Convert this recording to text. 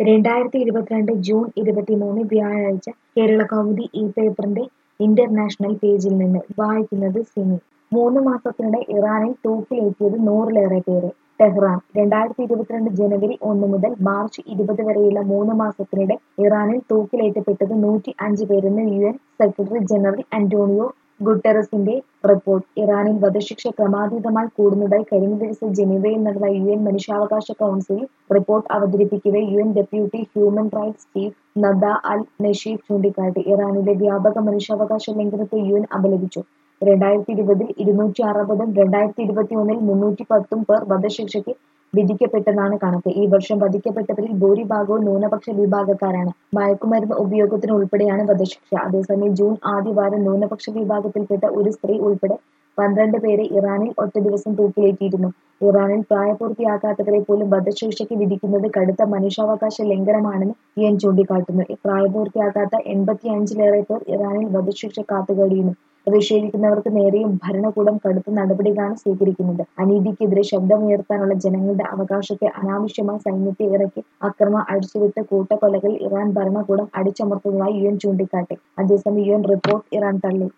രണ്ടായിരത്തി ഇരുപത്തിരണ്ട് ജൂൺ ഇരുപത്തിമൂന്ന് വ്യാഴാഴ്ച കേരളകൗമുദി ഈ പേപ്പറിന്റെ ഇന്റർനാഷണൽ പേജിൽ നിന്ന് വായിക്കുന്നത് സിനി മൂന്ന് മാസത്തിനിടെ ഇറാനിൽ തൂക്കിലേറ്റിയത് നൂറിലേറെ പേരെ ടെഹ്റാൻ രണ്ടായിരത്തി ഇരുപത്തിരണ്ട് ജനുവരി ഒന്ന് മുതൽ മാർച്ച് ഇരുപത് വരെയുള്ള മൂന്ന് മാസത്തിനിടെ ഇറാനിൽ തൂക്കിലേറ്റപ്പെട്ടത് നൂറ്റി അഞ്ച് പേരെന്ന് U N secretary general Antonio ഗുട്ടറസിന്റെ റിപ്പോർട്ട് ഇറാനിൽ വധശിക്ഷ ക്രമാതീതമായി കൂടുന്നതായി കഴിഞ്ഞ ദിവസം ജനീവയിൽ നടന്ന യു എൻ മനുഷ്യാവകാശ കൗൺസിലിൽ റിപ്പോർട്ട് അവതരിപ്പിക്കവെ U N deputy human rights chief Nada Al Nashif ചൂണ്ടിക്കാട്ടി ഇറാനിലെ വ്യാപക മനുഷ്യാവകാശ ലംഘനത്തെ യു എൻ അപലപിച്ചു രണ്ടായിരത്തി ഇരുപതിൽ ഇരുന്നൂറ്റി അറുപതും രണ്ടായിരത്തി ഇരുപത്തി ഒന്നിൽ മുന്നൂറ്റി പത്തും പേർ വധശിക്ഷയ്ക്ക് വിധിക്കപ്പെട്ടതാണ് കണക്ക് ഈ വർഷം വധിക്കപ്പെട്ടവരിൽ ഭൂരിഭാഗവും ന്യൂനപക്ഷ വിഭാഗക്കാരാണ് മയക്കുമരുന്ന് ഉപയോഗത്തിന് ഉൾപ്പെടെയാണ് വധശിക്ഷ അതേസമയം ജൂൺ ആദ്യവാരം ന്യൂനപക്ഷ വിഭാഗത്തിൽപ്പെട്ട ഒരു സ്ത്രീ ഉൾപ്പെടെ പന്ത്രണ്ട് പേരെ ഇറാനിൽ ഒറ്റ ദിവസം തൂക്കിലേറ്റിയിരുന്നു ഇറാനിൽ പ്രായപൂർത്തിയാക്കാത്തവരെ പോലും വധശിക്ഷയ്ക്ക് വിധിക്കുന്നത് കടുത്ത മനുഷ്യാവകാശ ലംഘനമാണെന്ന് യു എൻ ചൂണ്ടിക്കാട്ടുന്നു പ്രായപൂർത്തിയാക്കാത്ത എൺപത്തിയഞ്ചിലേറെ പേർ ഇറാനിൽ വധശിക്ഷ കാത്തുകഴിയുന്നു പ്രതിഷേധിക്കുന്നവർക്ക് നേരെയും ഭരണകൂടം കടുത്ത നടപടികളാണ് സ്വീകരിക്കുന്നത് അനീതിക്കെതിരെ ശബ്ദമുയർത്താനുള്ള ജനങ്ങളുടെ അവകാശത്തെ അനാവശ്യമായി സൈന്യത്തെ ഇറക്കി അക്രമം അഴിച്ചുവിട്ട് കൂട്ടക്കൊലകൾ ഇറാൻ ഭരണകൂടം അടിച്ചമർത്തുന്നതായി യു എൻ ചൂണ്ടിക്കാട്ടി അതേസമയം യു എൻ റിപ്പോർട്ട് ഇറാൻ തള്ളി